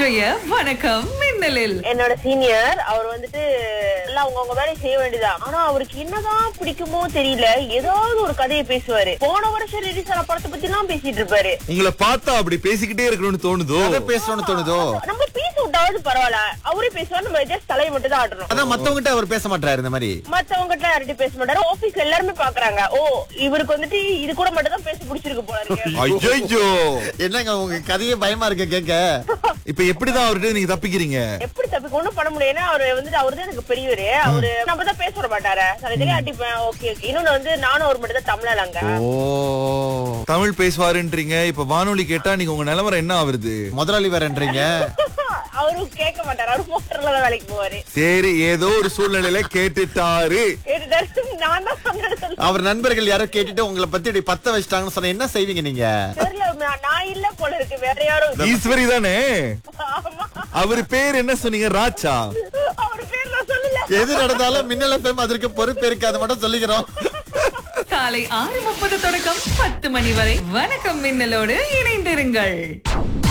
இன்றைய வணக்கம் மின்னலில் என்னோட சீனியர் அவர் வந்துட்டு எல்லாம் அவங்கவுங்க வேலையை செய்ய வேண்டியதான் ஆனா அவருக்கு என்னதான் பிடிக்குமோ தெரியல ஏதாவது ஒரு கதையை பேசுவாரு போன வருஷம் ரிலீஸ் ஆன படத்தை பத்தி எல்லாம் பேசிட்டு இருப்பாரு உங்களை பார்த்தா அப்படி பேசிக்கிட்டே இருக்கணும்னு தோணுதோ கதை பேசணும்னு தோணுதோ நம்ம பேச விட்டாவது பரவாயில்ல அவரே பேசுவாரு நம்ம ஜஸ்ட் தலையை மட்டும் தான் ஆட்டணும் அதான் மத்தவங்கிட்ட அவர் பேச மாட்டாரு இந்த மாதிரி மத்தவங்க கிட்ட யார்கிட்டயும் பேச மாட்டாரு ஆபீஸ்ல எல்லாருமே பாக்குறாங்க ஓ இவருக்கு வந்துட்டு இது கூட மட்டும் தான் பேச பிடிச்சிருக்கு போல இருக்கு ஐயோ என்னங்க உங்க கதையே பயமா இருக்கு கேட்க இப்ப எப்படிதான் அவர்கிட்ட நீங்க தப்பிக்கிறீங்க எப்படி தப்பிக்க ஒண்ணும் பண்ண முடியும்னா அவரு வந்துட்டு அவரு தான் எனக்கு பெரியவரு அவரு நம்ம தான் பேச விட மாட்டாரு சரி அடிப்பேன் ஓகே ஓகே இன்னொன்னு வந்து நானும் அவர் மட்டும் தான் தமிழாங்க ஓ தமிழ் பேசுவாருன்றீங்க இப்ப வானொலி கேட்டா நீங்க உங்க நிலவரம் என்ன ஆவருது முதலாளி வேறன்றீங்க அவரும் கேட்க மாட்டாரு அவரு மோட்டர்ல தான் வேலைக்கு போவாரு சரி ஏதோ ஒரு சூழ்நிலையில கேட்டுட்டாரு கேட்டுட்டாரு நான் தான் சொன்னேன்னு சொல்லு. அவர் நண்பர்கள் யாரோ கேட்டுட்டு உங்களை பத்தி இப்படி பத்த வச்சிட்டாங்கன்னு சொன்னா என்ன செய்வீங்க நீங்க தெரியல நான் நான் இல்ல போல இருக்கு வேற யாரும் ஈஸ்வரி தானே ஆமா அவர் பேர் என்ன சொன்னீங்க ராச்சா அவர் பேர் நான் சொல்லல எது நடந்தாலும் மின்னல் எஃப்எம் அதற்கு பொறுப்பு இருக்கு அதை மட்டும் சொல்லிக்கிறோம் காலை ஆறு முப்பது தொடக்கம் பத்து மணி வரை வணக்கம் மின்னலோடு இணைந்திருங்கள்